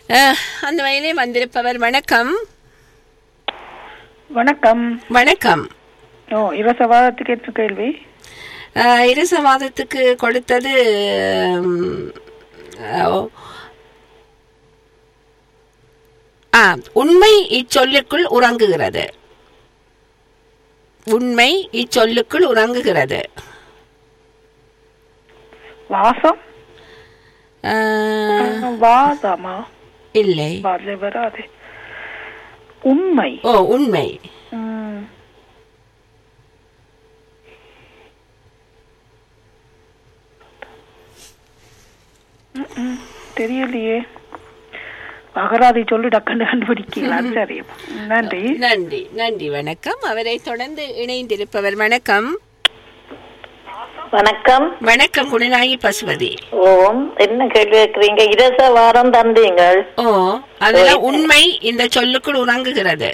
அஹ், அந்த வயலே வந்திருப்பவர் வணக்கம் வணக்கம் வணக்கம் ஓ இரசவாதத்துக்கு ஏற்ற கேள்வி அஹ், இரசவாதத்துக்கு கொடுத்தது உம், அஹ், ஆ உண்மை இச்சொல்லுக்குள் உறங்குகிறது உண்மை இச்சொல்லுக்குள் உறங்குகிறது வாசம் அஹ், வாதமா இல்லை வாத வராது உண்மை ஓ உண்மை ம். ம், ம். தெரியலையே அகராதி சொல்லி டக்குன்னு கண்டுபிடிக்கலாம் சரி நன்றி நன்றி நன்றி வணக்கம் அவரை தொடர்ந்து இணைந்திருப்பவர் வணக்கம் வணக்கம் வணக்கம் குணநாயகி பசுபதி ஓம் என்ன கேள்வி கேட்கிறீங்க இரச வாரம் தந்தீங்கள் ஓ அதுல உண்மை இந்த சொல்லுக்குள் உறங்குகிறது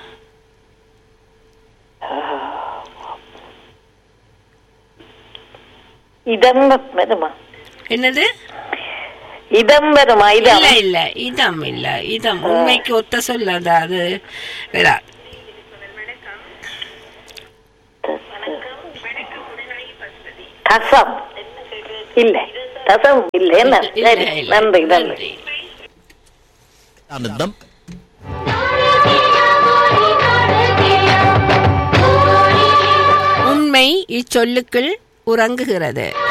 இதம் வருமா என்னது இதம் வருமா இதம் இல்ல இல்ல இதம் இல்ல இதம் உண்மைக்கு ஒத்த சொல்லாது அது வேற தசம் இல்ல தசம் இல்ல என்ன இல்ல, சரி இல்ல. நன்றி நன்றி ஆனந்தம் உண்மை இச்சொல்லுக்குள் உறங்குகிறது